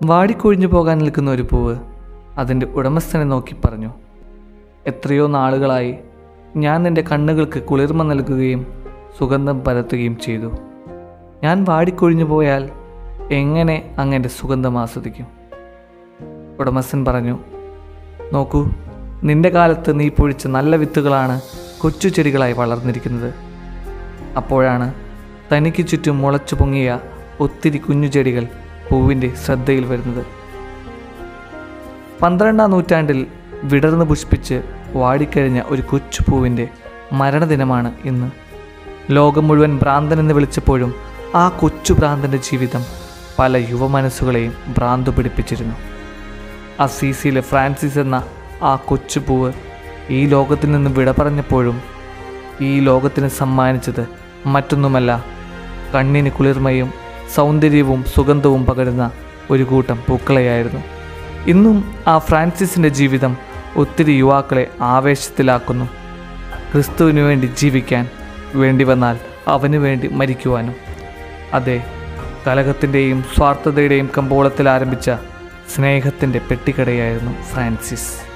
വാടിക്കൊഴിഞ്ഞു പോകാൻ നിൽക്കുന്ന ഒരു പൂവ് അതിൻ്റെ ഉടമസ്ഥനെ നോക്കി പറഞ്ഞു എത്രയോ നാളുകളായി ഞാൻ നിന്റെ കണ്ണുകൾക്ക് കുളിർമ നൽകുകയും സുഗന്ധം പരത്തുകയും ചെയ്തു ഞാൻ വാടിക്കൊഴിഞ്ഞു പോയാൽ എങ്ങനെ അങ്ങൻ്റെ സുഗന്ധം ആസ്വദിക്കും ഉടമസ്ഥൻ പറഞ്ഞു നോക്കൂ നിന്റെ കാലത്ത് നീ പൊഴിച്ച നല്ല വിത്തുകളാണ് കൊച്ചു ചെടികളായി വളർന്നിരിക്കുന്നത് അപ്പോഴാണ് തനിക്ക് ചുറ്റും മുളച്ചു പൊങ്ങിയ ഒത്തിരി കുഞ്ഞു ചെടികൾ പൂവിൻ്റെ ശ്രദ്ധയിൽ വരുന്നത് പന്ത്രണ്ടാം നൂറ്റാണ്ടിൽ വിടർന്ന് പുഷ്പിച്ച് വാടിക്കഴിഞ്ഞ ഒരു കൊച്ചു പൂവിൻ്റെ മരണദിനമാണ് ഇന്ന് ലോകം മുഴുവൻ ഭ്രാന്തൻ എന്ന് വിളിച്ചപ്പോഴും ആ കൊച്ചു ഭ്രാന്തൻ്റെ ജീവിതം പല യുവമനസ്സുകളെയും ഭ്രാന്തു പിടിപ്പിച്ചിരുന്നു അസീസിയിലെ ഫ്രാൻസിസ് എന്ന ആ കൊച്ചു പൂവ് ഈ ലോകത്തിൽ നിന്ന് വിട പറഞ്ഞപ്പോഴും ഈ ലോകത്തിന് സമ്മാനിച്ചത് മറ്റൊന്നുമല്ല കണ്ണിന് കുളിർമയും സൗന്ദര്യവും സുഗന്ധവും പകരുന്ന ഒരു കൂട്ടം പൂക്കളെയായിരുന്നു ഇന്നും ആ ഫ്രാൻസിസിൻ്റെ ജീവിതം ഒത്തിരി യുവാക്കളെ ആവേശത്തിലാക്കുന്നു ക്രിസ്തുവിനു വേണ്ടി ജീവിക്കാൻ വേണ്ടി വന്നാൽ അവനു വേണ്ടി മരിക്കുവാനും അതെ കലഹത്തിൻ്റെയും സ്വാർത്ഥതയുടെയും കമ്പോളത്തിൽ ആരംഭിച്ച സ്നേഹത്തിൻ്റെ പെട്ടിക്കടയായിരുന്നു ഫ്രാൻസിസ്